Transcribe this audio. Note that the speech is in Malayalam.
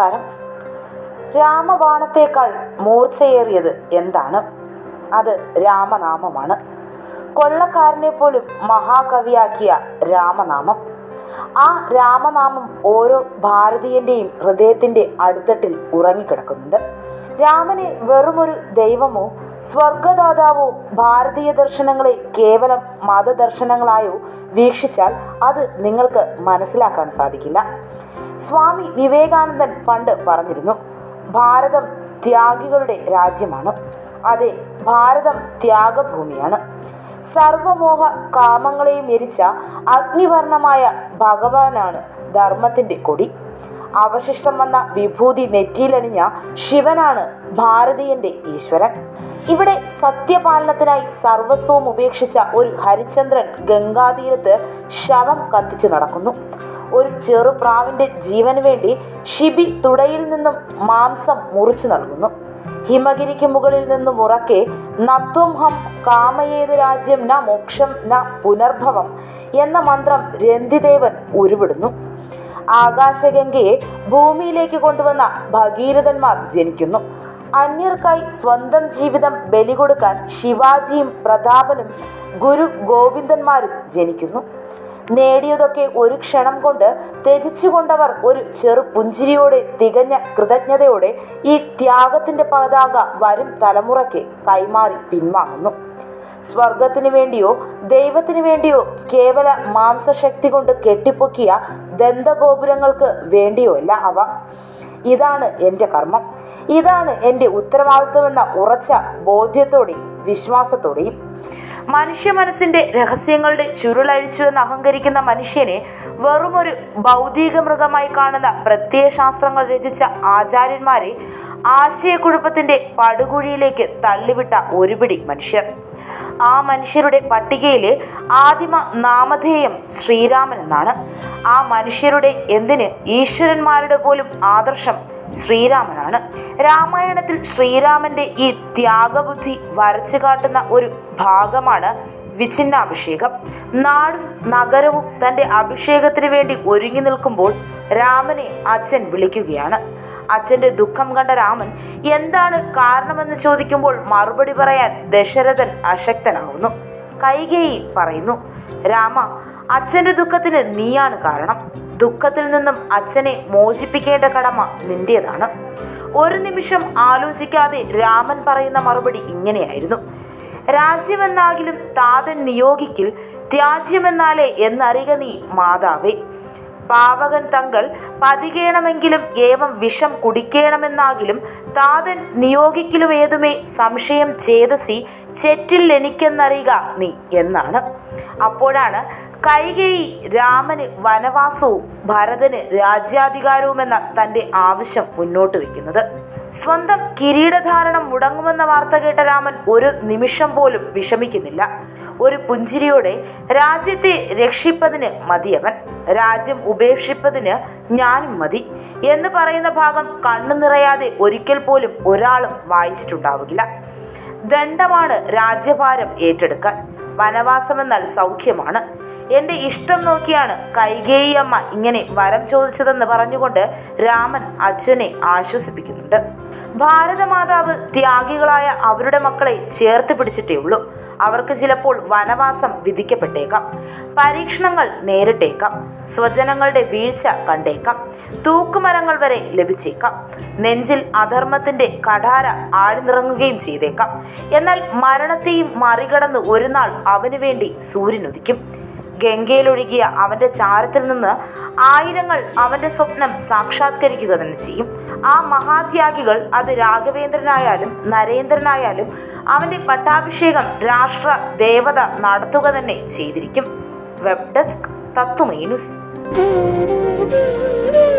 നമസ്കാരം രാമബാണത്തേക്കാൾ മൂർച്ചയേറിയത് എന്താണ് അത് രാമനാമമാണ് കൊള്ളക്കാരനെ പോലും മഹാകവിയാക്കിയ രാമനാമം ആ രാമനാമം ഓരോ ഭാരതീയൻ്റെയും ഹൃദയത്തിൻ്റെ അടിത്തട്ടിൽ ഉറങ്ങിക്കിടക്കുന്നുണ്ട് രാമനെ വെറുമൊരു ദൈവമോ സ്വർഗദാതാവോ ഭാരതീയ ദർശനങ്ങളെ കേവലം മതദർശനങ്ങളായോ വീക്ഷിച്ചാൽ അത് നിങ്ങൾക്ക് മനസ്സിലാക്കാൻ സാധിക്കില്ല സ്വാമി വിവേകാനന്ദൻ പണ്ട് പറഞ്ഞിരുന്നു ഭാരതം ത്യാഗികളുടെ രാജ്യമാണ് അതെ ഭാരതം ത്യാഗഭൂമിയാണ് സർവമോഹ കാമങ്ങളെയും എരിച്ച അഗ്നിവർണമായ ഭഗവാനാണ് ധർമ്മത്തിൻ്റെ കൊടി അവശിഷ്ടം വന്ന വിഭൂതി നെറ്റിയിലണിഞ്ഞ ശിവനാണ് ഭാരതീയന്റെ ഈശ്വരൻ ഇവിടെ സത്യപാലനത്തിനായി സർവസ്വവും ഉപേക്ഷിച്ച ഒരു ഹരിചന്ദ്രൻ ഗംഗാതീരത്ത് ശവം കത്തിച്ചു നടക്കുന്നു ഒരു ചെറുപ്രാവിന്റെ ജീവന് വേണ്ടി ഷിബി തുടയിൽ നിന്നും മാംസം മുറിച്ചു നൽകുന്നു ഹിമഗിരിക്ക് മുകളിൽ നിന്നും ഉറക്കെ നത്വം ഹം കാമയേത് രാജ്യം ന മോക്ഷം ന പുനർഭവം എന്ന മന്ത്രം രന്തിദേവൻ ഉരുവിടുന്നു ആകാശഗംഗയെ ഭൂമിയിലേക്ക് കൊണ്ടുവന്ന ഭഗീരഥന്മാർ ജനിക്കുന്നു അന്യർക്കായി സ്വന്തം ജീവിതം ബലി കൊടുക്കാൻ ശിവാജിയും പ്രതാപനും ഗുരു ഗോവിന്ദന്മാരും ജനിക്കുന്നു നേടിയതൊക്കെ ഒരു ക്ഷണം കൊണ്ട് ത്യജിച്ചുകൊണ്ടവർ ഒരു ചെറു പുഞ്ചിരിയോടെ തികഞ്ഞ കൃതജ്ഞതയോടെ ഈ ത്യാഗത്തിന്റെ പതാക വരും തലമുറയ്ക്ക് കൈമാറി പിൻവാങ്ങുന്നു സ്വർഗത്തിനു വേണ്ടിയോ ദൈവത്തിനു വേണ്ടിയോ കേവല മാംസശക്തി കൊണ്ട് കെട്ടിപ്പൊക്കിയ ദന്തഗോപുരങ്ങൾക്ക് വേണ്ടിയോ അല്ല അവ ഇതാണ് എൻ്റെ കർമ്മം ഇതാണ് എൻ്റെ ഉത്തരവാദിത്വമെന്ന ഉറച്ച ബോധ്യത്തോടെയും വിശ്വാസത്തോടെയും മനുഷ്യ മനസ്സിന്റെ രഹസ്യങ്ങളുടെ ചുരുളഴിച്ചു എന്ന് അഹങ്കരിക്കുന്ന മനുഷ്യനെ വെറുമൊരു ഭൗതിക മൃഗമായി കാണുന്ന പ്രത്യയശാസ്ത്രങ്ങൾ രചിച്ച ആചാര്യന്മാരെ ആശയക്കുഴപ്പത്തിന്റെ പടുകുഴിയിലേക്ക് തള്ളിവിട്ട ഒരുപിടി മനുഷ്യർ ആ മനുഷ്യരുടെ പട്ടികയിലെ ആദിമ നാമധേയം ശ്രീരാമൻ എന്നാണ് ആ മനുഷ്യരുടെ എന്തിന് ഈശ്വരന്മാരുടെ പോലും ആദർശം ശ്രീരാമനാണ് രാമായണത്തിൽ ശ്രീരാമന്റെ ഈ ത്യാഗബുദ്ധി വരച്ചു കാട്ടുന്ന ഒരു ഭാഗമാണ് വിഛിന്നാഭിഷേകം നാടും നഗരവും തന്റെ അഭിഷേകത്തിന് വേണ്ടി ഒരുങ്ങി നിൽക്കുമ്പോൾ രാമനെ അച്ഛൻ വിളിക്കുകയാണ് അച്ഛന്റെ ദുഃഖം കണ്ട രാമൻ എന്താണ് കാരണമെന്ന് ചോദിക്കുമ്പോൾ മറുപടി പറയാൻ ദശരഥൻ അശക്തനാവുന്നു കൈകേയി പറയുന്നു രാമ അച്ഛന്റെ ദുഃഖത്തിന് നീയാണ് കാരണം ദുഃഖത്തിൽ നിന്നും അച്ഛനെ മോചിപ്പിക്കേണ്ട കടമ നിന്റേതാണ് ഒരു നിമിഷം ആലോചിക്കാതെ രാമൻ പറയുന്ന മറുപടി ഇങ്ങനെയായിരുന്നു രാജ്യമെന്നാകിലും താതൻ നിയോഗിക്കിൽ ത്യാജ്യമെന്നാലേ എന്നറിക നീ മാതാവേ പാവകൻ തങ്കൽ പതികേണമെങ്കിലും ഏവം വിഷം കുടിക്കേണമെന്നാകിലും താതൻ നിയോഗിക്കലും ഏതുമേ സംശയം ചേതസി ചെറ്റിൽ എനിക്കെന്നറിയുക നീ എന്നാണ് അപ്പോഴാണ് കൈകേയി രാമന് വനവാസവും ഭരതന് രാജ്യാധികാരവുമെന്ന തൻ്റെ ആവശ്യം മുന്നോട്ട് വയ്ക്കുന്നത് സ്വന്തം കിരീടധാരണം മുടങ്ങുമെന്ന വാർത്ത കേട്ട രാമൻ ഒരു നിമിഷം പോലും വിഷമിക്കുന്നില്ല ഒരു പുഞ്ചിരിയോടെ രാജ്യത്തെ രക്ഷിപ്പതിന് മതിയവൻ രാജ്യം ഉപേക്ഷിപ്പതിന് ഞാനും മതി എന്ന് പറയുന്ന ഭാഗം കണ്ണു നിറയാതെ ഒരിക്കൽ പോലും ഒരാളും വായിച്ചിട്ടുണ്ടാവില്ല ദണ്ഡമാണ് രാജ്യഭാരം ഏറ്റെടുക്കാൻ വനവാസമെന്നാൽ സൗഖ്യമാണ് എൻ്റെ ഇഷ്ടം നോക്കിയാണ് കൈകേയി അമ്മ ഇങ്ങനെ വരം ചോദിച്ചതെന്ന് പറഞ്ഞുകൊണ്ട് രാമൻ അച്ഛനെ ആശ്വസിപ്പിക്കുന്നുണ്ട് ഭാരതമാതാവ് ത്യാഗികളായ അവരുടെ മക്കളെ ചേർത്ത് പിടിച്ചിട്ടേ ഉള്ളൂ അവർക്ക് ചിലപ്പോൾ വനവാസം വിധിക്കപ്പെട്ടേക്കാം പരീക്ഷണങ്ങൾ നേരിട്ടേക്കാം സ്വജനങ്ങളുടെ വീഴ്ച കണ്ടേക്കാം തൂക്കുമരങ്ങൾ വരെ ലഭിച്ചേക്കാം നെഞ്ചിൽ അധർമ്മത്തിന്റെ കഠാര ആഴ്ന്നിറങ്ങുകയും ചെയ്തേക്കാം എന്നാൽ മരണത്തെയും മറികടന്ന് ഒരു നാൾ അവനു വേണ്ടി സൂര്യനുദിക്കും ഗംഗയിലൊഴുകിയ അവന്റെ ചാരത്തിൽ നിന്ന് ആയിരങ്ങൾ അവന്റെ സ്വപ്നം സാക്ഷാത്കരിക്കുക തന്നെ ചെയ്യും ആ മഹാത്യാഗികൾ അത് രാഘവേന്ദ്രനായാലും നരേന്ദ്രനായാലും അവന്റെ പട്ടാഭിഷേകം രാഷ്ട്ര ദേവത നടത്തുക തന്നെ ചെയ്തിരിക്കും വെബ് ഡെസ്ക് തത്വമേ ന്യൂസ്